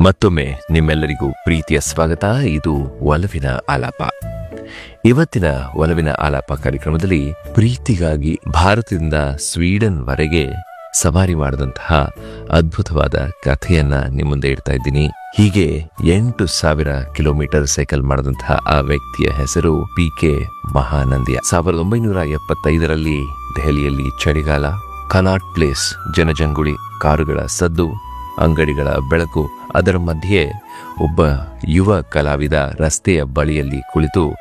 ಮತ್ತೊಮ್ಮೆ ನಿಮ್ಮೆಲ್ಲರಿಗೂ ಪ್ರೀತಿಯ ಸ್ವಾಗತ ಇದು ಒಲವಿನ ಆಲಾಪ ಇವತ್ತಿನ ಒಲವಿನ ಆಲಾಪ ಕಾರ್ಯಕ್ರಮದಲ್ಲಿ ಪ್ರೀತಿಗಾಗಿ ಭಾರತದಿಂದ ಸ್ವೀಡನ್ ವರೆಗೆ ಸವಾರಿ ಮಾಡಿದಂತಹ ಅದ್ಭುತವಾದ ಕಥೆಯನ್ನ ನಿಮ್ಮ ಮುಂದೆ ಇಡ್ತಾ ಇದ್ದೀನಿ ಹೀಗೆ ಎಂಟು ಸಾವಿರ ಕಿಲೋಮೀಟರ್ ಸೈಕಲ್ ಮಾಡಿದಂತಹ ಆ ವ್ಯಕ್ತಿಯ ಹೆಸರು ಪಿ ಕೆ ಮಹಾನಂದಿಯ ಸಾವಿರದ ಒಂಬೈನೂರ ಎಪ್ಪತ್ತೈದರಲ್ಲಿ ದೆಹಲಿಯಲ್ಲಿ ಚಳಿಗಾಲ ಕನಾಟ್ ಪ್ಲೇಸ್ ಜನಜಂಗುಳಿ ಕಾರುಗಳ ಸದ್ದು ಅಂಗಡಿಗಳ ಬೆಳಕು ಅದರ ಮಧ್ಯೆ ಒಬ್ಬ ಯುವ ಕಲಾವಿದ ರಸ್ತೆಯ ಬಳಿಯಲ್ಲಿ ಕುಳಿತು